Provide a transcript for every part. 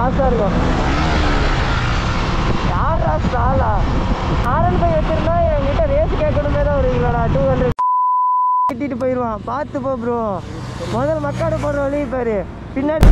மாசா இருக்கும் யாரா ஸ்டாலா ஆரன் பை வச்சிருந்தா என்கிட்ட ரேஸ் கேட்கணுமே தான் வருவீங்களாடா டூ ஹண்ட்ரட் கட்டிட்டு போயிடுவான் பார்த்து போ ப்ரோ முதல் மக்காடு போடுற வழி பாரு பின்னாடி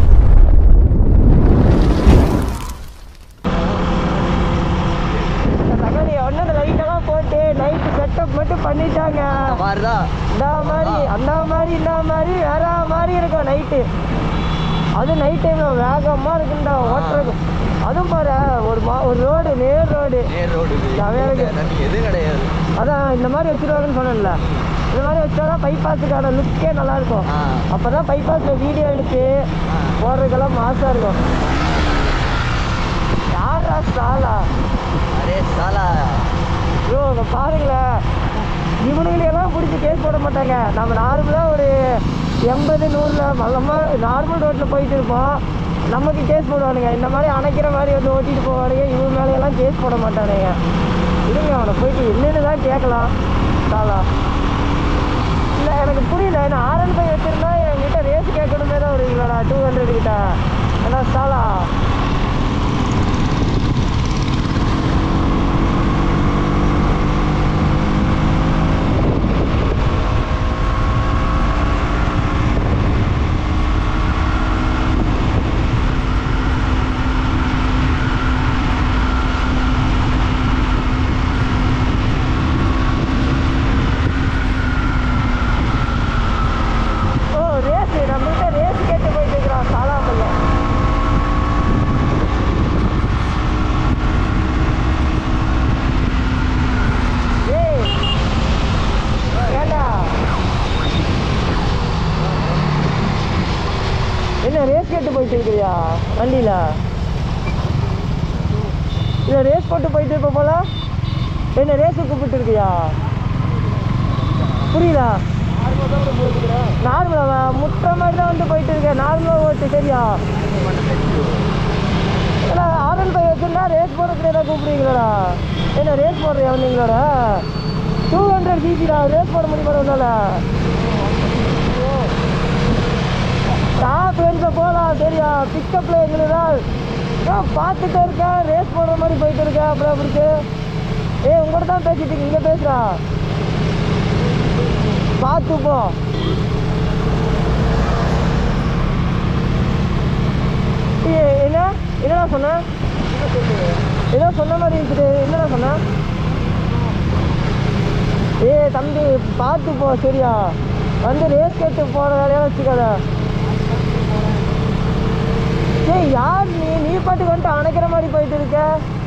தகவலி ஒன்றும் லைட்டெல்லாம் போட்டு நைட்டு செட்டப் மட்டும் பண்ணிட்டாங்க மாதிரிதான் இந்த மாதிரி அந்த மாதிரி இந்த மாதிரி வேற மாதிரி இருக்கும் நைட்டு அது நைட் டைம்ல வேகமா இருக்குண்டா ஓட்டுறது அதுவும் பாரு ஒரு மா ஒரு ரோடு நேர் ரோடு நேர் ரோடு செமையா இருக்கு. எதுவும் கிடையாது அதான் இந்த மாதிரி வச்சிருவாங்கன்னு சொன்னேன்ல இந்த மாதிரி வச்சா பைபாஸுக்கான லுக்கே நல்லா இருக்கும் ஆ. அப்பதான் பைபாஸ்ல வீடியோ எடுத்து ஆ. போடுறதுக்கெல்லாம் மாசா இருக்கும் யாரா ஸ்டாலா அரே சாலா ப்ரோ இங்க பாருங்களேன் இவனுங்களெல்லாம் பிடிச்சி கேஸ் போட மாட்டாங்க நம்ம நார்மலாக ஒரு எண்பது நூறில் மல்லமா நார்மல் ரோட்டில் போயிட்டு இருப்போம் நமக்கு கேஸ் போடுவானுங்க இந்த மாதிரி அணைக்கிற மாதிரி வந்து ஓட்டிட்டு போவானுங்க இவன் மேலையெல்லாம் கேஸ் போட மாட்டானுங்க இருங்க அவனை போயிட்டு என்னன்னு தான் கேட்கலாம் சாலா இல்லை எனக்கு புரியல நான் ஆர்என் பை வச்சிருந்தா என்கிட்ட ரேஸ் கேட்கணுமே தான் வருவீங்களாடா டூ ஹண்ட்ரட் கிட்ட ஏன்னா சாலா ஓ ரேஸ் நம்மகிட்ட ரேஸ் கேட்டு போயிட்டு இருக்கிறான் சாலாமல்ல ஏய் ஏண்டா என்ன ரேஸ் கேட்டு போயிட்டு இருக்கிறியா வண்டியில இல்ல ரேஸ் போட்டு போயிட்டு இருப்ப போல என்ன ரேஸு கூப்பிட்டு இருக்கியா புரியுதா நார்மலா முட்டுற மாதிரி தான் வந்து போயிட்டு இருக்கேன் நார்மலாக ஓட்டு சரியா ஏன்னா ஆரன் பை வச்சிருந்தா ரேஸ் போடுறதுக்கு ஏதாவது கூப்பிடுவீங்களாடா என்ன ரேஸ் போடுறியா வந்தீங்களோட டூ ஹண்ட்ரட் சிசிடா ரேஸ் போட முடியுமா உன்னால டாப் எண்ட்ஸில் போகலாம் சரியா பிக்கப்பில் எங்களுக்கு பார்த்துட்டே இருக்கேன் ரேஸ் போடுற மாதிரி போயிட்டு இருக்கேன் அப்புறம் அப்படிக்கு ஏய் உங்கள்கிட்ட தான் பேசிட்டு இருக்கு இங்கே பேசுகிறா பார்த்து போ ஏய், என்ன என்னடா சொன்ன ஏதோ சொன்ன மாதிரி இருக்குது என்னடா சொன்ன ஏய் தம்பி பார்த்து போ சரியா வந்து ரேஸ் கேட்டு போகிற வேலையெல்லாம் வச்சுக்காத ஏய் யார் நீ நீ பாட்டுக்கு வந்துட்டு அணைக்கிற மாதிரி போயிட்டு இருக்க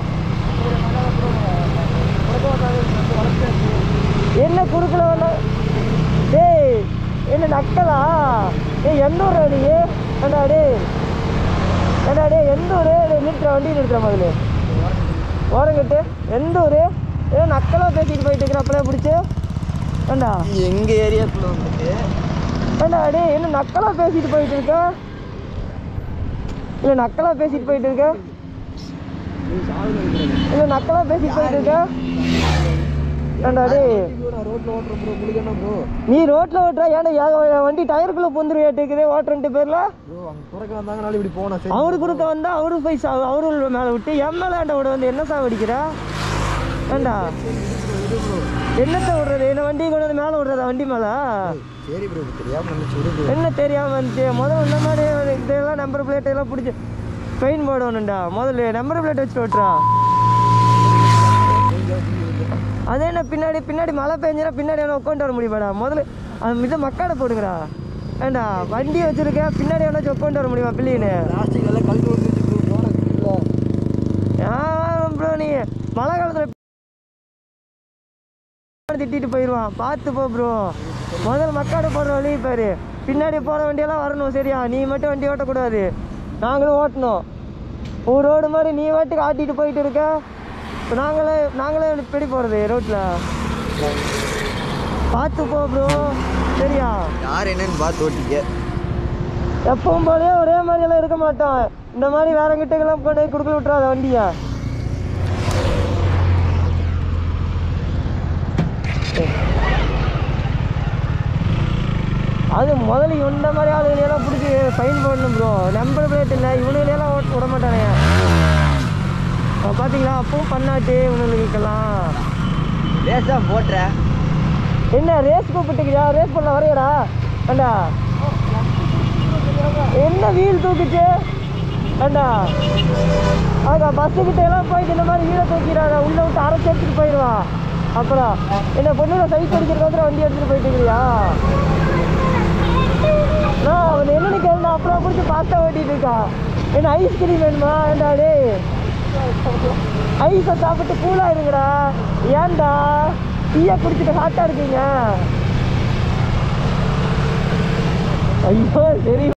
என்ன குறுக்கல வேண்டாம் டேய் என்ன நக்கலா ஏய் எந்த ஊர் நீ ஏண்டா டேய் ஏண்டா டேய் எந்த ஊர் நிறுத்துற வண்டி நிறுத்துற முதல்ல ஓரங்கிட்டு எந்த ஊர் ஏதோ நக்கலா பேசிட்டு போயிட்டு இருக்கிற அப்படியே பிடிச்சி ஏண்டா எங்க ஏரியாக்குள்ள வந்துட்டு ஏண்டா டேய் என்ன நக்கலா பேசிட்டு போயிட்டு இருக்க இல்லை நக்கலா பேசிட்டு போயிட்டு இருக்க இல்லை நக்கலா பேசிட்டு போயிட்டு இருக்க ஏண்டா டேய் ரோட்ல ஓட்டுற ப்ரோ உங்களுக்கு என்ன ப்ரோ நீ ரோட்ல ஓட்டுற ஏன்னா என் வண்டி டயருக்குள்ள பொந்துருவேட்டு இருக்குது ஓட்டுறன்ட்டு பேர்ல ப்ரோ அங்க துறக்க வந்தாங்கனால இப்படி போனா சரி அவரு கொடுக்க வந்தா அவரு போய் சா அவரு மேல விட்டு என் மேல ஏன்டா விட வந்து என்ன சாவ அடிக்கிற ஏண்டா என்னத்த விடுறது என்ன வண்டி கொண்டு வந்து மேல விடுறதா வண்டி மேல சரி ப்ரோ தெரியாம நினைச்சு விடு bro. என்ன தெரியாம வந்துச்சு முதல்ல இந்த மாதிரி ஒரு இதெல்லாம் நம்பர் பிளேட் எல்லாம் பிடிச்சி பெயின் போடணும்டா முதல்ல நம்பர் பிளேட் வச்சுட்டு ஓட்டுறா அதே என்ன பின்னாடி பின்னாடி மழை பெஞ்சுனா பின்னாடி வேணா உட்காந்து வர முடியுமாடா முதல்ல அது இது மக்காடை போடுங்கடா ஏண்டா வண்டி வச்சிருக்கேன் பின்னாடி வேணாச்சும் உட்காந்து வர முடியுமா பிள்ளைன்னு பிளாஸ்டிக் எல்லாம் கழுத்து விட்டுச்சு ப்ரோ போன இல்லை ஏன் ப்ரோ நீ மழை காலத்தில் திட்டிட்டு போயிடுவான் பார்த்து போ ப்ரோ முதல்ல மக்காடு போடுற வழி பாரு பின்னாடி போகிற வண்டியெல்லாம் வரணும் சரியா நீ மட்டும் வண்டி ஓட்டக்கூடாது நாங்களும் ஓட்டணும் ஒரு ரோடு மாதிரி நீ வாட்டுக்கு ஆட்டிட்டு போயிட்டு இருக்க இப்போ நாங்களே நாங்களே எப்படி போகிறது ரோட்டில் பார்த்து போ ப்ரோ சரியா யார் என்னன்னு பார்த்து ஓட்டிக்க எப்பவும் போலே ஒரே மாதிரியெல்லாம் இருக்க மாட்டோம் இந்த மாதிரி வேற கிட்டக்கெல்லாம் கொண்டு போய் கொடுக்கல விட்டுறாத வண்டியை அது முதல்ல இந்த மாதிரி ஆளுங்களையெல்லாம் பிடிச்சி ஃபைன் போடணும் ப்ரோ நம்பர் பிளேட் இல்லை இவனுங்களையெல்லாம் ஓட்ட விட பார்த்தீங்களா அப்பவும் பண்ணாட்டு உங்களுக்கெல்லாம் லேசாக போட்டுறேன் என்ன ரேஸ் கூப்பிட்டுக்கிறியா ரேஸ் பண்ண வரையடா ஏண்டா என்ன வீல் தூக்கிட்டு ஏண்டா அங்க பஸ்ஸு கிட்ட எல்லாம் போயிட்டு இந்த மாதிரி வீலை தூக்கிறாங்க உள்ள விட்டு அரைச்சி எடுத்துட்டு போயிடுவான் அப்புறம் என்ன பொண்ணுல சைட் அடிக்கிறதுக்கு வண்டி எடுத்துட்டு போயிட்டு இருக்கிறியா நான் அவன் என்னன்னு கேள்வி அப்புறம் பிடிச்சி பார்த்தா ஓட்டிட்டு இருக்கான் என்ன ஐஸ்கிரீம் வேணுமா ஏண்டா டேய் ஐஸை சாப்பிட்டு கூலாக இருங்கடா ஏன்டா டீயை குடிச்சிட்டு ஹாட்டாக இருக்கீங்க ஐயோ சரி